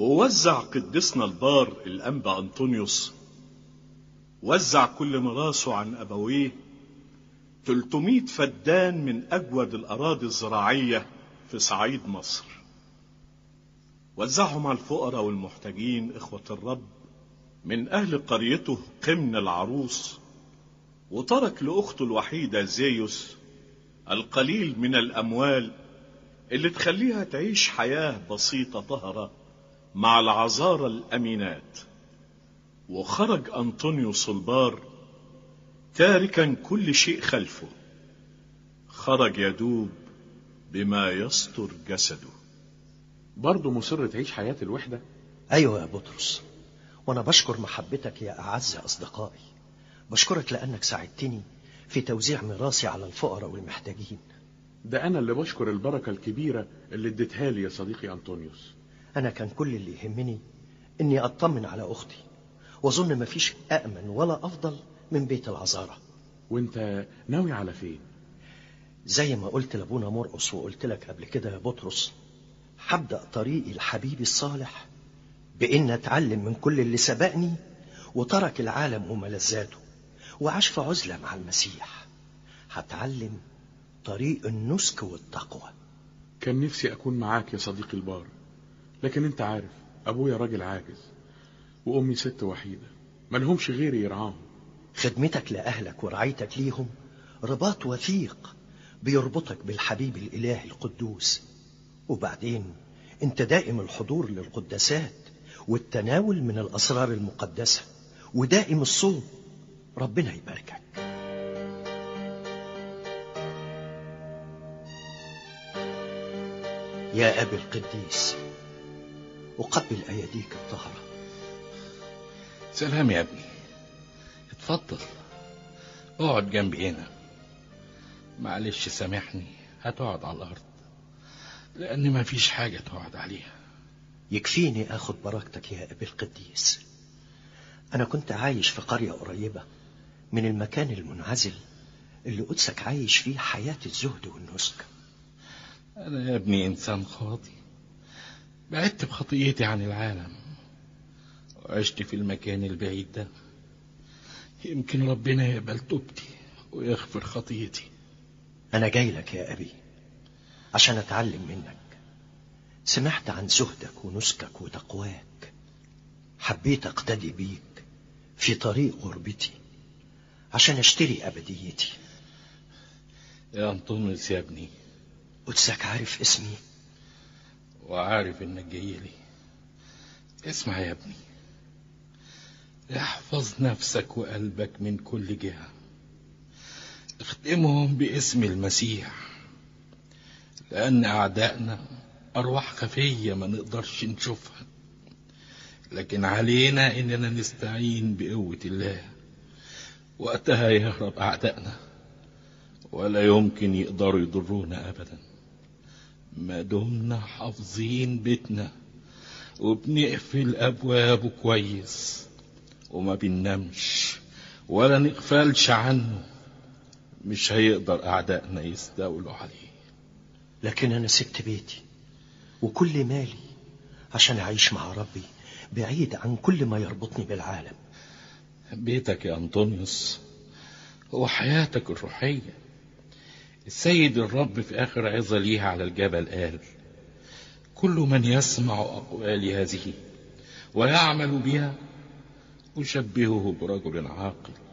ووزع قدسنا البار الأنبا أنطونيوس وزع كل مراسه عن أبويه 300 فدان من أجود الأراضي الزراعية في صعيد مصر وزعهم على الفقراء والمحتاجين إخوة الرب من أهل قريته قمن العروس وترك لأخته الوحيدة زيوس القليل من الأموال اللي تخليها تعيش حياة بسيطة طهرة مع العذارى الأمينات وخرج أنطونيوس البار تاركا كل شيء خلفه خرج يدوب بما يستر جسده برضه مصر تعيش حياة الوحدة أيوة يا بطرس وأنا بشكر محبتك يا أعز أصدقائي بشكرك لأنك ساعدتني في توزيع ميراثي على الفقراء والمحتاجين ده أنا اللي بشكر البركة الكبيرة اللي اديتها لي يا صديقي أنطونيوس أنا كان كل اللي يهمني إني أطمن على أختي وأظن مفيش أأمن ولا أفضل من بيت العذارى وانت ناوي على فين زي ما قلت لابونا مرقص وقلت لك قبل كده يا بطرس هبدأ طريقي لحبيبي الصالح بإن أتعلم من كل اللي سبقني وترك العالم وملذاته وعاش في عزلة مع المسيح هتعلم طريق النسك والتقوى كان نفسي أكون معاك يا صديقي البار لكن انت عارف أبويا راجل عاجز وأمي ست وحيدة ملهمش غيري يرعاهم خدمتك لأهلك ورعايتك ليهم رباط وثيق بيربطك بالحبيب الإله القدوس وبعدين انت دائم الحضور للقداسات والتناول من الأسرار المقدسة ودائم الصوم ربنا يباركك يا أبي القديس أقبل أيديك الطهرة سلام يا ابني اتفضل اقعد جنبي هنا معلش سامحني هتقعد على الأرض لأن مفيش حاجة تقعد عليها يكفيني أخذ بركتك يا أبي القديس أنا كنت عايش في قرية قريبة من المكان المنعزل اللي قدسك عايش فيه حياة الزهد والنسك أنا يا ابني إنسان خاطي بعدت بخطيتي عن العالم وعشت في المكان البعيد ده يمكن ربنا يقبل توبتي ويغفر خطيتي أنا جاي لك يا أبي عشان أتعلم منك سمعت عن زهدك ونسكك وتقواك حبيت أقتدي بيك في طريق غربتي عشان أشتري أبديتي يا أنطونيوس يا ابني قدسك عارف اسمي وعارف إنك جاي لي اسمع يا ابني احفظ نفسك وقلبك من كل جهة اختمهم باسم المسيح لأن أعدائنا أرواح خفية ما نقدرش نشوفها لكن علينا إننا نستعين بقوة الله وقتها يهرب أعدائنا ولا يمكن يقدروا يضرونا أبدا ما دمنا حافظين بيتنا وبنقفل أبوابه كويس وما بننامش ولا نغفلش عنه مش هيقدر أعدائنا يستولوا عليه لكن أنا سبت بيتي وكل مالي عشان أعيش مع ربي بعيد عن كل ما يربطني بالعالم بيتك يا أنطونيوس هو حياتك الروحية السيد الرب في آخر عظة ليها على الجبل قال كل من يسمع أقوالي هذه ويعمل بها أشبهه برجل عاقل